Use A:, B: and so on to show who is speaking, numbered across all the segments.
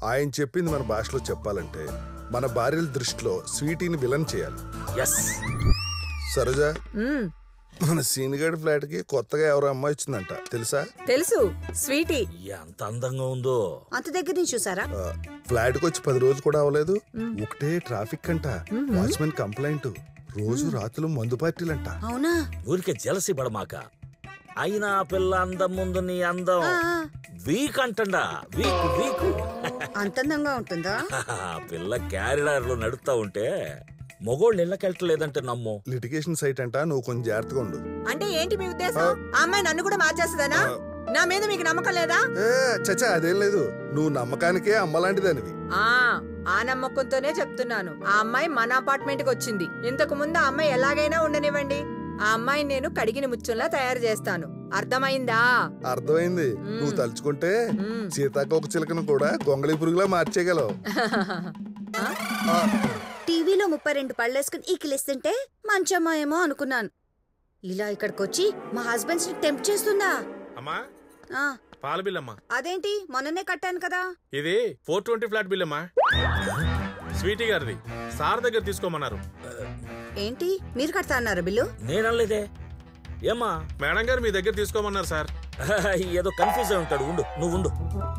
A: ఆయన చెప్పింది మన భాషలో చెప్పాలంటే మన భార్యల దృష్టిలో స్వీటీని విలన్ చేయాలి
B: ఎస్
A: సరోజా
C: మ్మ్,
A: మన సీనిగడ్ ఫ్లాట్ కి కొత్తగా ఎవరో అమ్మాయి వచ్చిందంట తెలుసా
C: తెలుసు స్వీటీ
B: ఎంత అందంగా ఉందో
D: అంత దగ్గర నుంచి చూసారా
A: ఆ, ఫ్లాట్ కి వచ్చి పది రోజులు కూడా అవ్వలేదు ఒకటే ట్రాఫిక్ అంట వాచ్మెన్ కంప్లైంట్ రోజు రాత్రులు మందు పార్టీలంట
D: అవునా
B: ఊరికే జలసి పడమాక అయినా ఆ పిల్ల అందం ముందు నీ అందం
D: ఆ, ఆ.
B: వీక్ అంటండా వీక్ వీక్
D: అంతందంగా ఉంటుందా
B: ఆ పిల్ల క్యారిడార్ లో నడుస్తా ఉంటే మొగోళ్ళు ఇళ్ళకెళ్ళలేదంటే నమ్ము
A: లిటిగేషన్ సైట్ అంట నువ్వు కొంచెం జాగ్రత్తగా ఉండు
C: అంటే ఏంటి మీ ఉద్దేశం ఆ అమ్మాయి నన్ను కూడా మార్చేస్తుందనా నా మీద మీకు నమ్మకం లేదా
A: ఏ చచ్చా అదేం లేదు నువ్వు నమ్మకానికే అమ్మలాంటిదానివి
C: ఆ ఆ నమ్మకంతోనే చెప్తున్నాను ఆ అమ్మాయి మన అపార్ట్మెంట్ కి వచ్చింది ఇంతకు ముందు ఆ అమ్మాయి ఎలాగైనా ఉండనివ్వండి ఆ అమ్మాయి నేను కడిగిన ముచ్చుల్లా తయారు చేస్తాను అర్థమైందా
A: అర్థమైంది నువ్వు తలుచుకుంటే
C: మ్మ్.
A: సీతాకోక చిలకను కూడా గొంగళి పురుగులా మార్చేయగలవు
C: ఆ?
A: ఆ,
D: టీవీలో ముప్పై రెండు పళ్ళేసుకుని ఈకిలిస్తుంటే మంచమ్మా ఏమో అనుకున్నాను ఇలా ఇక్కడికి వచ్చి మా హస్బెండ్స్ ని టెంప్ట్ చేస్తుందా
E: అమ్మా
D: ఆ,
E: పాల బిల్ అమ్మా
D: అదేంటి మొన్ననే కట్టాను కదా
E: ఇది ఫోర్ ట్వంటీ ఫ్లాట్ బిల్ అమ్మా స్వీటీ గారిది సార్ దగ్గర తీసుకోమన్నారు
D: ఏంటి మీరు కడతా అన్నారా బిల్లు
B: నేనలేదే ఏమ్మా
E: మేడం గారు మీ దగ్గర తీసుకోమన్నారు సార్
B: ఏదో కన్ఫ్యూజ్ అయి ఉంటాడు ఉండు నువ్వు ఉండు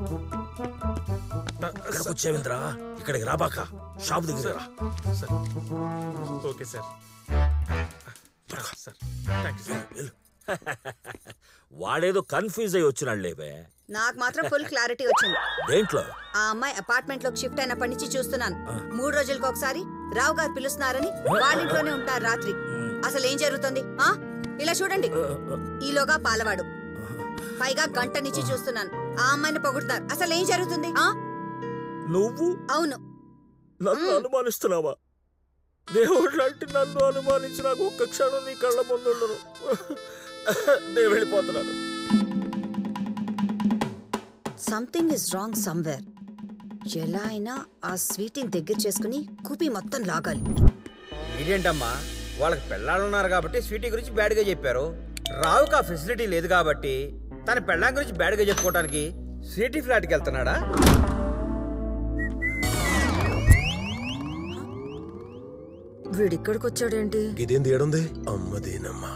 B: ఇక్కడికి వచ్చావింద్రా ఇక్కడికి రాబాక షాప్ దగ్గర రా
E: sir okay sir sir thank you sir
B: వెళ్ళు. వాడేదో కన్ఫ్యూజ్ అయి వచ్చినాడు లేవే
D: నాకు మాత్రం ఫుల్ క్లారిటీ వచ్చింది
B: దేంట్లో
D: ఆ అమ్మాయి అపార్ట్మెంట్ లోకి షిఫ్ట్ అయినప్పటి నుంచి చూస్తున్నాను మూడు రోజులకు ఒకసారి రావు గారు పిలుస్తున్నారని వాళ్ళ ఇంట్లోనే ఉంటారు రాత్రి అసలు ఏం జరుగుతుంది ఆ ఇలా చూడండి ఈలోగా పాలవాడు పైగా గంట నుంచి చూస్తున్నాను ఆ అమ్మాయిని పొగుడుతారు అసలు ఏం జరుగుతుంది ఆ
B: నువ్వు
D: అవును
B: నన్ను అనుమానిస్తున్నావా దేవుడు లాంటి నన్ను అనుమానించి నాకు ఒక్క క్షణం నీ కళ్ళ ముందు ఉండను నేను వెళ్ళిపోతున్నాను
D: సంథింగ్ ఇస్ రాంగ్ సమ్వేర్ ఎలా అయినా ఆ స్వీట్ని దగ్గర చేసుకుని కూపి మొత్తం లాగాలి
F: ఇదేంటమ్మా వాళ్ళకి పెళ్ళాళ్ళు ఉన్నారు కాబట్టి స్వీటీ గురించి బ్యాడ్గా చెప్పారు రావుకి ఆ ఫెసిలిటీ లేదు కాబట్టి తన పెళ్ళాం గురించి బ్యాడ్గా చెప్పుకోవడానికి స్వీటీ ఫ్లాట్కి వెళ్తున్నాడా
C: వీడిక్కడికి వచ్చాడేంటి
G: ఇదేం తీయడుంది అమ్మదేనమ్మా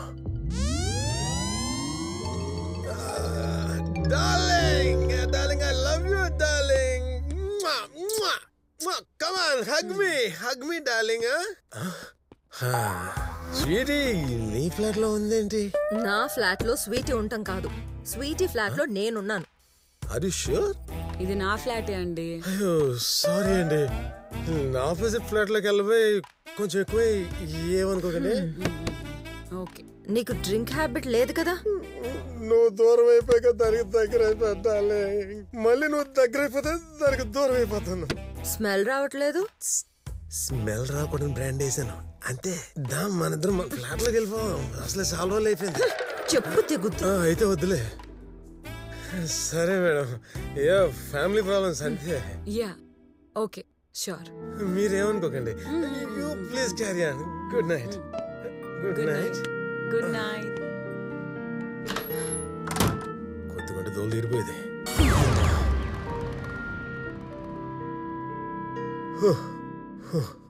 G: darling darling I love you darling come on hug me hug me darling Sweety నీ ఫ్లాట్ లో ఉందేంటి
C: నా ఫ్లాట్ లో స్వీటీ ఉంటాం కాదు స్వీటీ ఫ్లాట్ లో నేనున్నాను
G: అది షూర్
H: ఇది నా ఫ్లాటే అండి
G: అయ్యో సారీ అండి నా ఆపోజిట్ ఫ్లాట్ లోకి వెళ్ళిపోయి కొంచెం ఎక్కువ ఏమనుకోకండి
H: ఓకే
C: నీకు డ్రింక్ హ్యాబిట్ లేదు కదా
G: నువ్వు దూరం అయిపోయాక దానికి దగ్గర అయిపోతాలే మళ్ళీ నువ్వు దగ్గర అయిపోతే దానికి దూరం అయిపోతాను
C: స్మెల్ రావట్లేదు
G: స్మెల్ రాకూడని బ్రాండ్ వేసాను అంతే దా మన ఇద్దరం మన ఫ్లాట్ లోకి వెళ్ళిపోదాం అసలు చాలా రోజులు అయిపోయింది
C: చెప్పు తెగుద్దు
G: ఆ, అయితే వద్దులే సరే మేడం ఏ ఫ్యామిలీ ప్రాబ్లమ్స్ అంతే
H: యా ఓకే షూర్
G: మీరేమనుకోకండి you please carry on good night good night
H: good night
G: కొద్దిగా దోలు తీరిపోయేది హూ, హూ.